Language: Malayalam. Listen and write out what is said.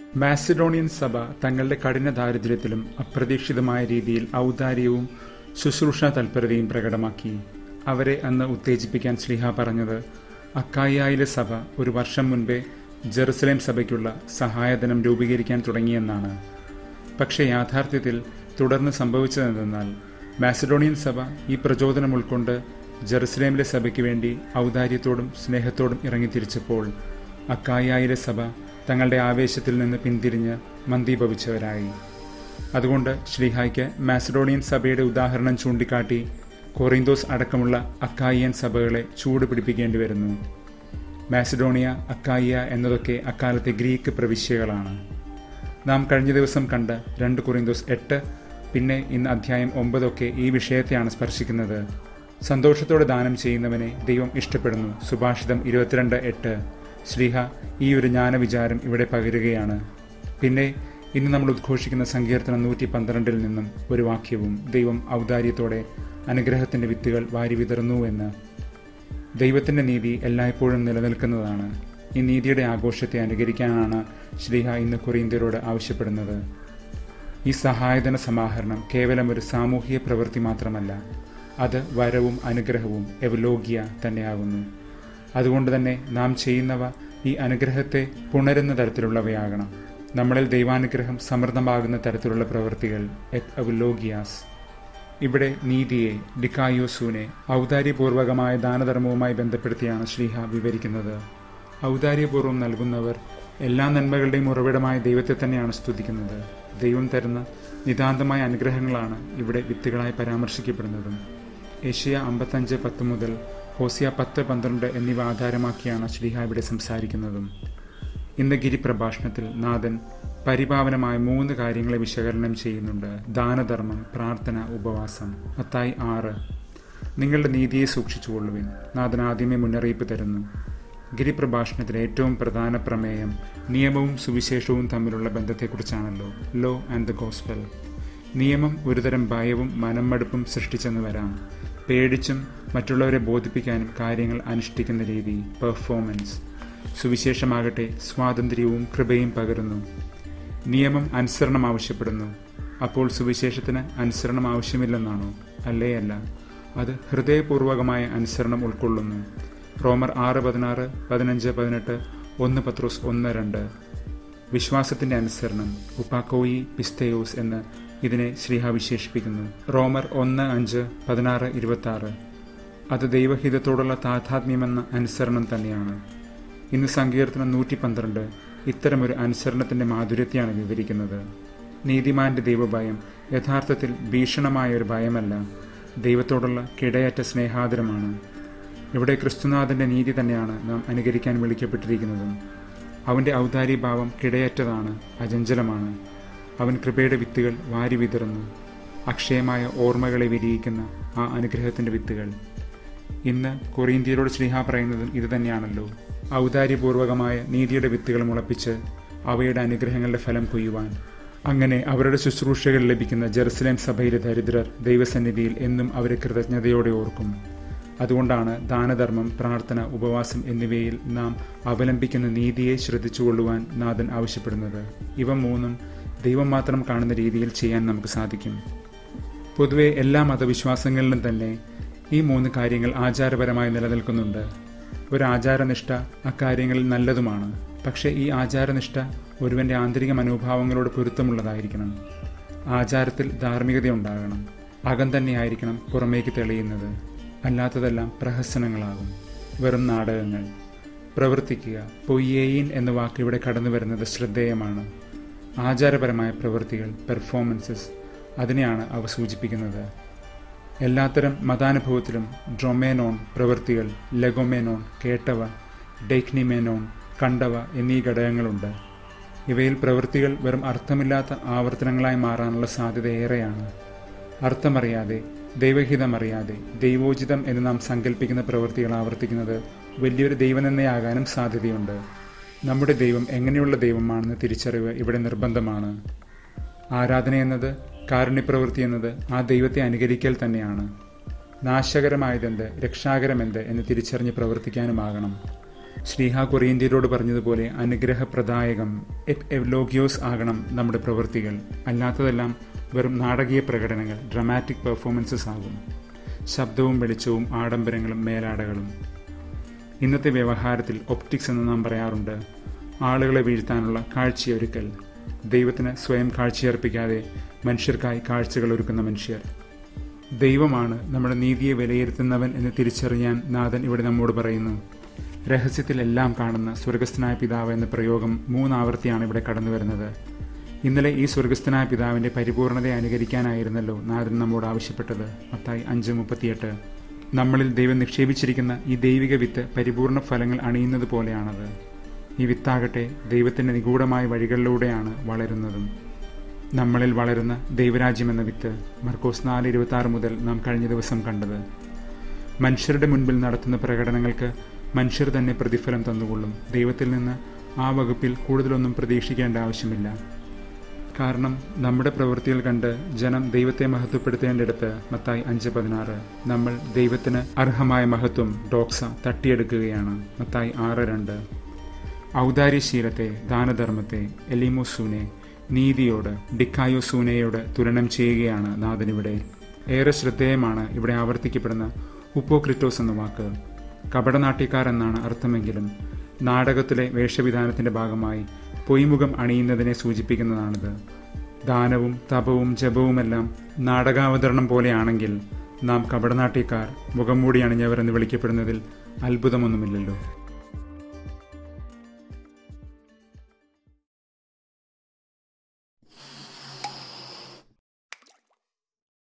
മാസിഡോണിയൻ സഭ തങ്ങളുടെ കഠിന ദാരിദ്ര്യത്തിലും അപ്രതീക്ഷിതമായ രീതിയിൽ ഔദാര്യവും ശുശ്രൂഷ തൽപരതയും പ്രകടമാക്കി അവരെ അന്ന് ഉത്തേജിപ്പിക്കാൻ ശ്ലിഹ പറഞ്ഞത് അക്കായിലെ സഭ ഒരു വർഷം മുൻപേ ജെറുസലേം സഭയ്ക്കുള്ള സഹായധനം രൂപീകരിക്കാൻ തുടങ്ങിയെന്നാണ് പക്ഷേ യാഥാർത്ഥ്യത്തിൽ തുടർന്ന് സംഭവിച്ചതെന്തെന്നാൽ മാസിഡോണിയൻ സഭ ഈ പ്രചോദനം ഉൾക്കൊണ്ട് ജെറുസലേമിലെ സഭയ്ക്ക് വേണ്ടി ഔദാര്യത്തോടും സ്നേഹത്തോടും ഇറങ്ങിത്തിരിച്ചപ്പോൾ അക്കായിലെ സഭ തങ്ങളുടെ ആവേശത്തിൽ നിന്ന് പിന്തിരിഞ്ഞ് മന്ദീഭവിച്ചവരായി അതുകൊണ്ട് ശ്രീഹായ്ക്ക് മാസിഡോണിയൻ സഭയുടെ ഉദാഹരണം ചൂണ്ടിക്കാട്ടി കൊറിന്തോസ് അടക്കമുള്ള അക്കായിയൻ സഭകളെ ചൂട് പിടിപ്പിക്കേണ്ടി വരുന്നു മാസിഡോണിയ അക്കായിയ എന്നതൊക്കെ അക്കാലത്തെ ഗ്രീക്ക് പ്രവിശ്യകളാണ് നാം കഴിഞ്ഞ ദിവസം കണ്ട രണ്ട് കൊറിന്തോസ് എട്ട് പിന്നെ ഇന്ന് അധ്യായം ഒമ്പതൊക്കെ ഈ വിഷയത്തെയാണ് സ്പർശിക്കുന്നത് സന്തോഷത്തോടെ ദാനം ചെയ്യുന്നവനെ ദൈവം ഇഷ്ടപ്പെടുന്നു സുഭാഷിതം ഇരുപത്തിരണ്ട് എട്ട് ശ്രീഹ ഈ ഒരു ജ്ഞാനവിചാരം ഇവിടെ പകരുകയാണ് പിന്നെ ഇന്ന് നമ്മൾ ഉദ്ഘോഷിക്കുന്ന സങ്കീർത്തനം നൂറ്റി പന്ത്രണ്ടിൽ നിന്നും ഒരു വാക്യവും ദൈവം ഔദാര്യത്തോടെ അനുഗ്രഹത്തിന്റെ വിത്തുകൾ വാരി വിതറുന്നു എന്ന് ദൈവത്തിന്റെ നീതി എല്ലായ്പ്പോഴും നിലനിൽക്കുന്നതാണ് ഈ നീതിയുടെ ആഘോഷത്തെ അനുകരിക്കാനാണ് ശ്രീഹ ഇന്ന് കൊറിയന്ത്യരോട് ആവശ്യപ്പെടുന്നത് ഈ സഹായധന സമാഹരണം കേവലം ഒരു സാമൂഹിക പ്രവൃത്തി മാത്രമല്ല അത് വരവും അനുഗ്രഹവും എവലോഗ്യ തന്നെയാകുന്നു അതുകൊണ്ട് തന്നെ നാം ചെയ്യുന്നവ ഈ അനുഗ്രഹത്തെ പുണരുന്ന തരത്തിലുള്ളവയാകണം നമ്മളിൽ ദൈവാനുഗ്രഹം സമൃദ്ധമാകുന്ന തരത്തിലുള്ള പ്രവൃത്തികൾ എവലോഗിയാസ് ഇവിടെ നീതിയെ ഡിക്കായോസൂനെ ഔദാര്യപൂർവകമായ ദാനധർമ്മവുമായി ബന്ധപ്പെടുത്തിയാണ് ശ്രീഹ വിവരിക്കുന്നത് ഔദാര്യപൂർവ്വം നൽകുന്നവർ എല്ലാ നന്മകളുടെയും ഉറവിടമായ ദൈവത്തെ തന്നെയാണ് സ്തുതിക്കുന്നത് ദൈവം തരുന്ന നിതാന്തമായ അനുഗ്രഹങ്ങളാണ് ഇവിടെ വിത്തുകളായി പരാമർശിക്കപ്പെടുന്നതും ഏഷ്യ അമ്പത്തഞ്ച് പത്ത് മുതൽ ഹോസിയ പത്ത് പന്ത്രണ്ട് എന്നിവ ആധാരമാക്കിയാണ് ശ്രീഹ ഇവിടെ സംസാരിക്കുന്നതും ഇന്ന് ഗിരിപ്രഭാഷണത്തിൽ നാഥൻ പരിപാവനമായ മൂന്ന് കാര്യങ്ങളെ വിശകലനം ചെയ്യുന്നുണ്ട് ദാനധർമ്മം പ്രാർത്ഥന ഉപവാസം മത്തായി ആറ് നിങ്ങളുടെ നീതിയെ സൂക്ഷിച്ചുകൊള്ളുവിൻ നാഥൻ ആദ്യമേ മുന്നറിയിപ്പ് തരുന്നു ഗിരിപ്രഭാഷണത്തിലെ ഏറ്റവും പ്രധാന പ്രമേയം നിയമവും സുവിശേഷവും തമ്മിലുള്ള ബന്ധത്തെക്കുറിച്ചാണല്ലോ ലോ ആൻഡ് ദ ഗോസ്പൽ നിയമം ഒരുതരം ഭയവും മനംമടുപ്പും സൃഷ്ടിച്ചെന്ന് വരാം പേടിച്ചും മറ്റുള്ളവരെ ബോധിപ്പിക്കാനും കാര്യങ്ങൾ അനുഷ്ഠിക്കുന്ന രീതി പെർഫോമൻസ് സുവിശേഷമാകട്ടെ സ്വാതന്ത്ര്യവും കൃപയും പകരുന്നു നിയമം അനുസരണം ആവശ്യപ്പെടുന്നു അപ്പോൾ സുവിശേഷത്തിന് അനുസരണം ആവശ്യമില്ലെന്നാണോ അല്ലേ അല്ല അത് ഹൃദയപൂർവകമായ അനുസരണം ഉൾക്കൊള്ളുന്നു റോമർ ആറ് പതിനാറ് പതിനഞ്ച് പതിനെട്ട് ഒന്ന് പത്രോസ് ഒന്ന് രണ്ട് വിശ്വാസത്തിന്റെ അനുസരണം ഉപ്പാക്കോയി പിസ്തയോസ് എന്ന് ഇതിനെ ശ്രീഹ വിശേഷിപ്പിക്കുന്നു റോമർ ഒന്ന് അഞ്ച് പതിനാറ് ഇരുപത്തി ആറ് അത് ദൈവഹിതത്തോടുള്ള താഥാത്മ്യമെന്ന അനുസരണം തന്നെയാണ് ഇന്ന് സങ്കീർത്തനം നൂറ്റി പന്ത്രണ്ട് ഇത്തരമൊരു അനുസരണത്തിന്റെ മാധുര്യത്തെയാണ് വിവരിക്കുന്നത് നീതിമാന്റെ ദൈവഭയം യഥാർത്ഥത്തിൽ ഭീഷണമായ ഒരു ഭയമല്ല ദൈവത്തോടുള്ള കിടയറ്റ സ്നേഹാദരമാണ് ഇവിടെ ക്രിസ്തുനാഥന്റെ നീതി തന്നെയാണ് നാം അനുകരിക്കാൻ വിളിക്കപ്പെട്ടിരിക്കുന്നതും അവന്റെ ഔദാര്യഭാവം കിടയറ്റതാണ് അചഞ്ചലമാണ് അവൻ കൃപയുടെ വിത്തുകൾ വാരി വിതറുന്നു അക്ഷയമായ ഓർമ്മകളെ വിരിയിക്കുന്ന ആ അനുഗ്രഹത്തിന്റെ വിത്തുകൾ ഇന്ന് കൊറിയന്ത്യരോട് സ്നേഹ പറയുന്നതും ഇത് തന്നെയാണല്ലോ ഔദാര്യപൂർവകമായ നീതിയുടെ വിത്തുകൾ മുളപ്പിച്ച് അവയുടെ അനുഗ്രഹങ്ങളുടെ ഫലം കൊയ്യുവാൻ അങ്ങനെ അവരുടെ ശുശ്രൂഷകൾ ലഭിക്കുന്ന ജെറുസലേം സഭയിലെ ദരിദ്രർ ദൈവസന്നിധിയിൽ എന്നും അവരെ കൃതജ്ഞതയോടെ ഓർക്കും അതുകൊണ്ടാണ് ദാനധർമ്മം പ്രാർത്ഥന ഉപവാസം എന്നിവയിൽ നാം അവലംബിക്കുന്ന നീതിയെ ശ്രദ്ധിച്ചുകൊള്ളുവാൻ നാഥൻ ആവശ്യപ്പെടുന്നത് ഇവ മൂന്നും ദൈവം മാത്രം കാണുന്ന രീതിയിൽ ചെയ്യാൻ നമുക്ക് സാധിക്കും പൊതുവെ എല്ലാ മതവിശ്വാസങ്ങളിലും തന്നെ ഈ മൂന്ന് കാര്യങ്ങൾ ആചാരപരമായി നിലനിൽക്കുന്നുണ്ട് ഒരു ആചാരനിഷ്ഠ അക്കാര്യങ്ങളിൽ നല്ലതുമാണ് പക്ഷേ ഈ ആചാരനിഷ്ഠ ഒരുവന്റെ ആന്തരിക മനോഭാവങ്ങളോട് പൊരുത്തമുള്ളതായിരിക്കണം ആചാരത്തിൽ ധാർമ്മികതയുണ്ടാകണം അകം തന്നെയായിരിക്കണം പുറമേക്ക് തെളിയുന്നത് അല്ലാത്തതെല്ലാം പ്രഹസനങ്ങളാകും വെറും നാടകങ്ങൾ പ്രവർത്തിക്കുക പൊയ്യേയിൻ എന്ന വാക്ക് ഇവിടെ കടന്നു വരുന്നത് ശ്രദ്ധേയമാണ് ആചാരപരമായ പ്രവൃത്തികൾ പെർഫോമൻസസ് അതിനെയാണ് അവ സൂചിപ്പിക്കുന്നത് എല്ലാത്തരം മതാനുഭവത്തിലും ഡ്രൊമേനോൺ പ്രവൃത്തികൾ ലഗൊമേനോൺ കേട്ടവ ഡെയ്ക്നിമേനോൺ കണ്ടവ എന്നീ ഘടകങ്ങളുണ്ട് ഇവയിൽ പ്രവൃത്തികൾ വെറും അർത്ഥമില്ലാത്ത ആവർത്തനങ്ങളായി മാറാനുള്ള സാധ്യത ഏറെയാണ് അർത്ഥമറിയാതെ ദൈവഹിതമറിയാതെ ദൈവോചിതം എന്ന് നാം സങ്കല്പിക്കുന്ന പ്രവൃത്തികൾ ആവർത്തിക്കുന്നത് വലിയൊരു ദൈവനിന്ദയാകാനും സാധ്യതയുണ്ട് നമ്മുടെ ദൈവം എങ്ങനെയുള്ള ദൈവമാണെന്ന് തിരിച്ചറിവ് ഇവിടെ നിർബന്ധമാണ് ആരാധന എന്നത് കാരുണ്യപ്രവൃത്തി എന്നത് ആ ദൈവത്തെ അനുകരിക്കൽ തന്നെയാണ് നാശകരമായതെന്ത് രക്ഷാകരമെന്ത് എന്ന് തിരിച്ചറിഞ്ഞ് പ്രവർത്തിക്കാനുമാകണം ശ്രീഹ കൊറിയന്ത്യരോട് പറഞ്ഞതുപോലെ അനുഗ്രഹപ്രദായകം എവ്ലോഗ്യോസ് ആകണം നമ്മുടെ പ്രവൃത്തികൾ അല്ലാത്തതെല്ലാം വെറും നാടകീയ പ്രകടനങ്ങൾ ഡ്രമാറ്റിക് പെർഫോമൻസസ് ആകും ശബ്ദവും വെളിച്ചവും ആഡംബരങ്ങളും മേലാടകളും ഇന്നത്തെ വ്യവഹാരത്തിൽ ഒപ്റ്റിക്സ് എന്ന് നാം പറയാറുണ്ട് ആളുകളെ വീഴ്ത്താനുള്ള കാഴ്ചയൊരുക്കൽ ദൈവത്തിന് സ്വയം കാഴ്ചയർപ്പിക്കാതെ മനുഷ്യർക്കായി കാഴ്ചകൾ ഒരുക്കുന്ന മനുഷ്യർ ദൈവമാണ് നമ്മുടെ നീതിയെ വിലയിരുത്തുന്നവൻ എന്ന് തിരിച്ചറിയാൻ നാഥൻ ഇവിടെ നമ്മോട് പറയുന്നു രഹസ്യത്തിൽ എല്ലാം കാണുന്ന സ്വർഗസ്ഥനായ പിതാവ് എന്ന പ്രയോഗം മൂന്നാവർത്തിയാണ് ഇവിടെ കടന്നു വരുന്നത് ഇന്നലെ ഈ സ്വർഗസ്ഥനായ പിതാവിന്റെ പരിപൂർണതയെ അനുകരിക്കാനായിരുന്നല്ലോ നാഥൻ നമ്മോട് ആവശ്യപ്പെട്ടത് മത്തായി അഞ്ച് മുപ്പത്തിയെട്ട് നമ്മളിൽ ദൈവം നിക്ഷേപിച്ചിരിക്കുന്ന ഈ ദൈവിക വിത്ത് പരിപൂർണ ഫലങ്ങൾ അണിയുന്നത് പോലെയാണത് ഈ വിത്താകട്ടെ ദൈവത്തിന്റെ നിഗൂഢമായ വഴികളിലൂടെയാണ് വളരുന്നതും നമ്മളിൽ വളരുന്ന ദൈവരാജ്യം എന്ന വിത്ത് മർക്കോസ് നാല് ഇരുപത്തി ആറ് മുതൽ നാം കഴിഞ്ഞ ദിവസം കണ്ടത് മനുഷ്യരുടെ മുൻപിൽ നടത്തുന്ന പ്രകടനങ്ങൾക്ക് മനുഷ്യർ തന്നെ പ്രതിഫലം തന്നുകൊള്ളും ദൈവത്തിൽ നിന്ന് ആ വകുപ്പിൽ കൂടുതലൊന്നും പ്രതീക്ഷിക്കേണ്ട ആവശ്യമില്ല കാരണം നമ്മുടെ പ്രവൃത്തികൾ കണ്ട് ജനം ദൈവത്തെ മഹത്വപ്പെടുത്തേണ്ടിടത്ത് മത്തായി അഞ്ച് പതിനാറ് നമ്മൾ ദൈവത്തിന് അർഹമായ മഹത്വം ഡോക്സ തട്ടിയെടുക്കുകയാണ് മത്തായി ആറ് രണ്ട് ഔദാര്യശീലത്തെ ദാനധർമ്മത്തെ എലിമോസൂനെ നീതിയോട് ഡിക്കായോസൂനയോട് തുലനം ചെയ്യുകയാണ് നാഥനിവിടെ ഏറെ ശ്രദ്ധേയമാണ് ഇവിടെ ആവർത്തിക്കപ്പെടുന്ന ഉപ്പോക്രിറ്റോസ് എന്ന വാക്ക് കപടനാട്യക്കാർ എന്നാണ് അർത്ഥമെങ്കിലും നാടകത്തിലെ വേഷവിധാനത്തിന്റെ ഭാഗമായി പൊയ്മുഖം അണിയുന്നതിനെ സൂചിപ്പിക്കുന്നതാണിത് ദാനവും തപവും ജപവുമെല്ലാം നാടകാവതരണം പോലെയാണെങ്കിൽ നാം കപടനാട്യക്കാർ മുഖംമൂടി അണിഞ്ഞവർ എന്ന് വിളിക്കപ്പെടുന്നതിൽ അത്ഭുതമൊന്നുമില്ലല്ലോ